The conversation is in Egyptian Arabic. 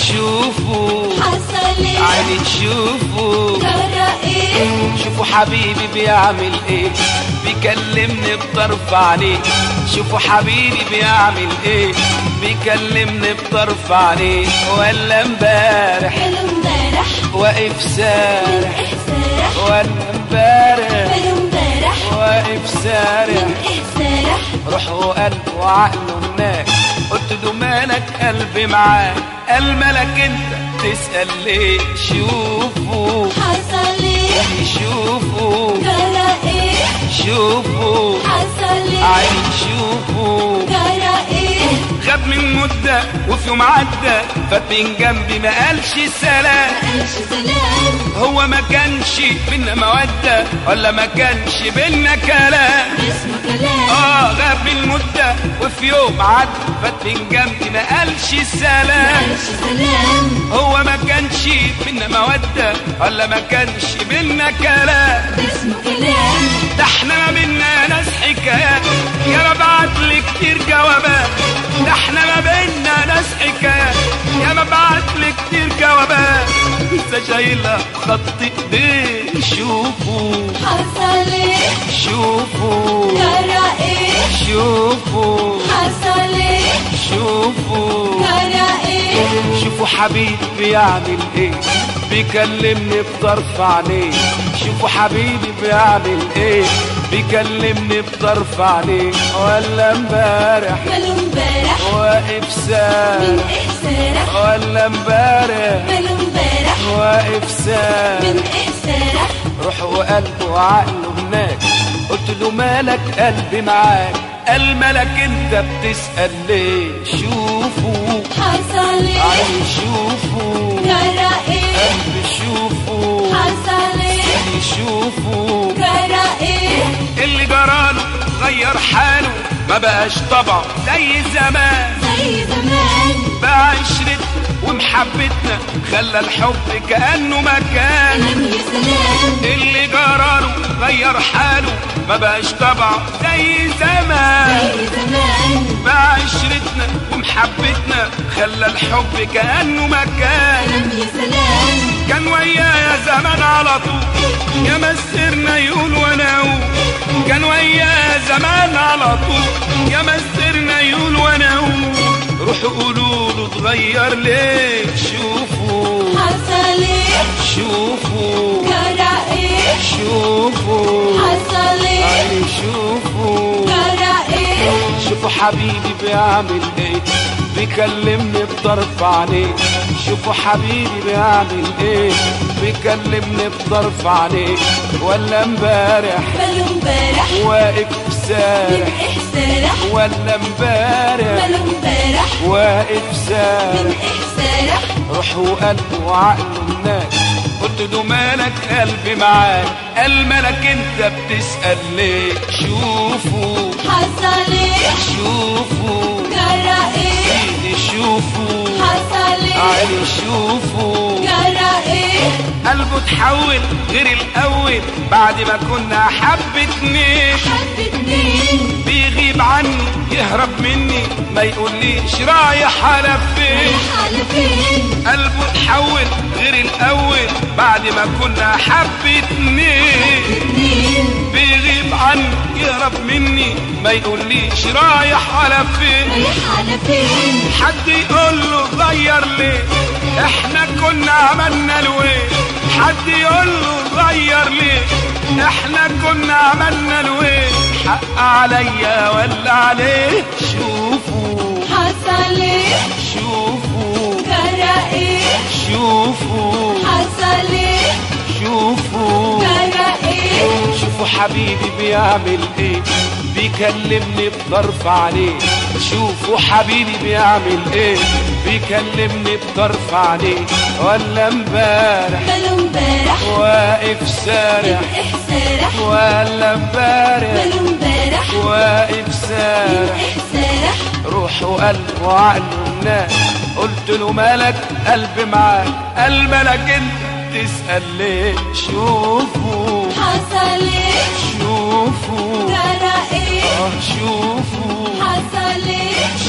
شوفوا حصل ايه عيني تشوفوا جرى ايه شوفوا حبيبي بيعمل ايه بيكلمني بطرف عينيه شوفوا حبيبي بيعمل ايه بيكلمني بطرف عينيه ولا امبارح ماله امبارح واقف من سارح ايه سارح ولا امبارح ماله امبارح واقف سارح من ايه سارح روحه وقلبه وعقله هناك قلت له مالك قلبي معاك قال مالك انت تسأل ليه شوفوا حصل ايه شوفوا جرى ايه شوفوا حصل ايه عين شوفوا جرى ايه غاب من مدة وفي يوم عدى فات من جنبي ما قالش سلام قالش سلام هو ما كانش بينا مودة ولا ما كانش بينا كلام اسمه كلام اه غاب من مدة وفي يوم عدى فات من جنبي ما قالش سلام قالش سلام هو ما كانش بينا مودة ولا ما كانش بينا كلام اسمه كلام ده احنا ما بينا ناس حكايات يا ببعت لي كتير جوابات ده احنا ما بينا ناس حكايات يا ببعت لي كتير جوابات لسه شايلها خط ايديه شوفوا حصل ايه شوفوا جرى ايه شوفوا حصل ايه شوفوا جرى ايه شوفوا حبيبي بيعمل ايه بيكلمني بطرف عينيه شوفوا حبيبي بيعمل ايه بيكلمني بطرف عينيه ولا امبارح ماله امبارح واقف من سارح ايه سارح ولا امبارح ماله امبارح واقف سارح من ايه سارح روحه وقلبه وعقله هناك قلت له مالك قلبي معاك قال مالك انت بتسأل ليه شوفوا حصل ايه عين شوفوا جرى ايه قلبي شوفوا حصل ايه عيني شوفوا جرى ايه اللي جراله غير حاله ما بقاش طبعه زي زمان زي زمان بقى عشرتنا ومحبتنا خلى الحب كأنه مكان كلام يا سلام اللي جراله غير حاله ما بقاش طبعه زي زمان زي زمان بقى عشرتنا ومحبتنا خلى الحب كأنه مكان كلام يا سلام كان ويايا زمان على طول يا مسرنا يقول وانا اقول كان ويايا زمان على طول يا مسرنا يقول وانا اقول روحوا قولوا له اتغير ليه شوفوا حصل ايه شوفوا جرى ايه شوفوا حصل ايه عيني شوفوا جرى ايه شوفوا حبيبي بيعمل ايه بيكلمني بطرف عينيه شوفوا حبيبي بيعمل ايه بيكلمني بطرف عينيه ولا امبارح ماله امبارح واقف من سارح ايه سارح ولا امبارح ماله امبارح واقف من سارح ايه سارح روحه وقلبه وعقله هناك قلت له مالك قلبي معاك قال مالك انت بتسأل ليه شوفوا حصل ايه شوفوا جرى ايه ايدي شوفوا حصل ايه عيني شوفوا جرى ايه قلبه اتحول غير الاول بعد ما كنا حبتني حبتني بيغيب عني يهرب مني ما يقوليش رايح على فين على فين قلبه اتحول غير الاول بعد ما كنا حبتني اتنين بيغيب عني يهرب مني ما يقوليش رايح على فين رايح على فين حد يقول له غير ليه احنا كنا عملنا له ايه حد يقول له غير ليه احنا كنا عملنا له ايه حق عليا ولا عليه شوفوا حصل ايه شوفوا جرى ايه شوفوا حصل ايه شوفوا جرى ايه شوفوا حبيبي بيعمل ايه بيكلمني بطرف عليه شوفوا حبيبي بيعمل ايه بيكلمني بطرف عليه ولا امبارح ماله امبارح واقف من سارح ايه سارح ولا امبارح ماله امبارح واقف من سارح ايه سارح روح وقلب وعقل الناس قلت له مالك قلبي معاك قال مالك انت تسأل ليه شوفوا حصل ايه شوفوا جرى ايه آه شوفوا حصل ايه